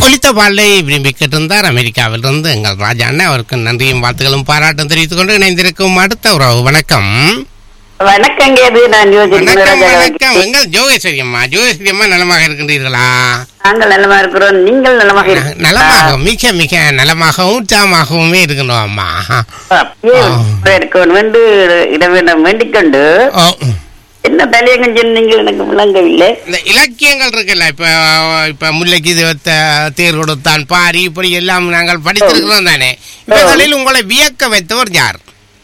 ஒலித்த பாடலை விரும்பி கேட்டிருந்தார் அமெரிக்காவிலிருந்து எங்கள் ராஜா அண்ணன் அவருக்கு நன்றியும் வாழ்த்துக்களும் பாராட்டும் தெரிவித்துக் கொண்டு இணைந்திருக்கும் அடுத்த உறவு வணக்கம் வணக்கங்க இது நான் வணக்கம் யோசிக்கிறேன் வணக்கம் எங்கள் ஜோகேஸ்வரி அம்மா ஜோகேஸ்வரி அம்மா நலமாக இருக்கின்றீர்களா நாங்கள் நலமா இருக்கிறோம் நீங்கள் நலமாக இருக்கிறீர்களா? நலமாக மிக மிக நலமாகவும் உற்சாகமாகவுமே இருக்கணும் அம்மா அப்படியே ஆ. இருக்கணும் என்று இடவிடம் வேண்டிக் கொண்டு ஓ, என்ன தலையங்கம் சொன்னீங்க எனக்கு விளங்கவில்லை இந்த இலக்கியங்கள் இருக்குல்ல இப்ப இப்ப முல்லைக்கு இது த- தேர் கொடுத்தான் பாரி இப்படி எல்லாம் நாங்கள் படித்திருக்கிறோம் தானே இவர்களில் உங்களை வியக்க வைத்தவர் யார்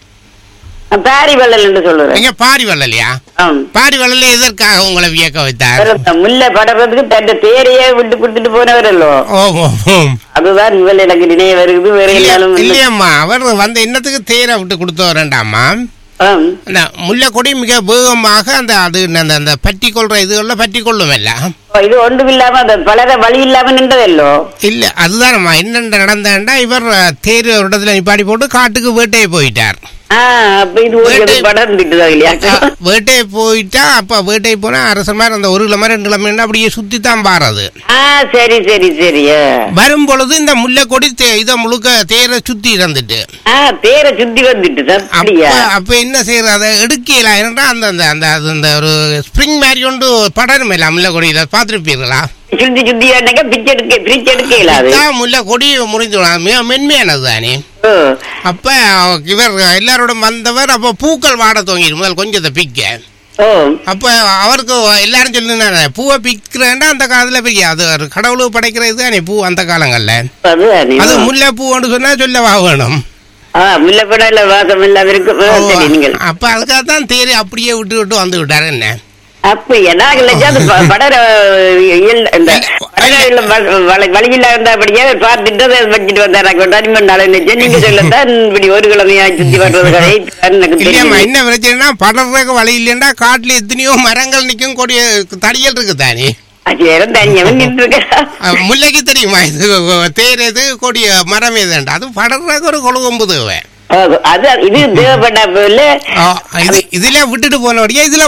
பாரி வள்ளல் என்று சொல்லுறேன் நீங்க பாரி வள்ளலையா ஆம். பாரி வள்ளல எதற்காக உங்களை வியக்க வைத்தார் அவர் அந்த முல்லை படறதுக்கு தன் தேரையே விட்டு கொடுத்துட்டு போனவர் அல்லோ ஓ ஓ, ஓ. அதுதான் இவள் எனக்கு நினைவு வருகிறது வேற இல்ல- எல்லாரும் இல்லை. இல்லையம்மா அவர் வந்த என்னத்துக்கு தேரை விட்டு கொடுத்து வரேண்டாமா ஆம். அந்த முல்லைக்கொடி மிக வேகமாக அந்த அது அந்த அந்த பற்றி கொள்ற இதுகளில் பற்றி கொள்ளும் இல்ல ஓ, இது ஒன்றும் இல்லாம அந்த பலர வழி இல்லாம நின்றதல்லோ இல்ல அதுதானம்மா என்னென்ன நடந்தேன்டா இவர் தேர் ஒரு இடத்துல நிப்பாடி போட்டு காட்டுக்கு வேட்டையை போயிட்டார் ஆஹ் அப்ப இது ஒரு வேட்டை- படர்ந்துட்டு இல்லையா வேட்டையை போயிட்டா அப்ப வேட்டையை போனா அரச மாதிரி அந்த ஒரு கிழமை ரெண்டு கிழமை அப்படியே சுத்தி தான் பாறது ஆ சரி சரி சரி ஆ. வரும் பொழுது இந்த முல்லைக்கொடி தே- இதை முழுக்க தேரை சுத்தி இருந்துட்டு ஆ தேரை சுத்தி வந்துட்டு அப்ப அப்படியா அப்ப என்ன செய்யறது அதை எடுக்கலாம் ஏன்னா அந்த அந்த அந்த அது அந்த ஒரு ஸ்ப்ரிங் மாதிரி ஒன்று படரும் இல்லை முல்லைக்கொடியில பார்த்துருப்பீர்களா சுத்தி சுத்தி வேண்டாங்க பிச்சை எடுக்க பிரிச்சு எடுக்க இயலாது இதான் முல்லைக்கொடி முறிஞ்சு விடும். மிக மென்மையானது தானே ஓ, அப்ப இவர் எல்லாரோட வந்தவர் அப்ப பூக்கள் வாட துவங்கிடும் முதல் கொஞ்சத்தை பிக்க ஓ அப்ப அவருக்கு எல்லாரும் சொல்லுனாங்க பூவை பிக்கிறேன்டா அந்த காலத்துல பெரிய அது ஒரு கடவுளுக்கு படைக்கிறது தானே பூ அந்த காலங்கள்ல அதுதான் அது முல்லை பூன்னு சொன்னா சொல்லவா வேணும் ஆ முல்லைப்படம் இல்ல வாசம் இல்லாம இருக்கு ஓ, சரி நீங்கள் அப்ப அதுக்காக தான் தேரி அப்படியே விட்டு விட்டு வந்து விட்டாரு என்ன அப்ப என்னாக இல்லையா அது ப- படர இயல் இந்த படர வழியில இருந்தபடியே பார்த்துட்டு அதை வச்சுட்டு வந்தாராக்க தனிமண் நாள் நினைச்சேன் நீங்க சொல்லத்தான் இப்படி ஒரு கிழமையா சுத்தி வர்றது கதை எனக்கு இல்லையம்மா தெரியும் என்ன பிரச்சனைனா படறதுக்கு வழி இல்லைன்னா காட்டுல எத்தனையோ மரங்கள் நிக்கும் கொடிய தடியல் இருக்கு தானே அது இடம் தனியவன் நின்று இருக்கா அஹ் முல்லைக்கு தெரியுமா இது தேர் எது கொடிய மரம் எதுண்டா அது படறதுக்கு ஒரு கொழுகொம்பு தேவை அது இது தேவைப்பட்ட போல ஆ, இது இதுல விட்டுட்டு போனபடியா இதுல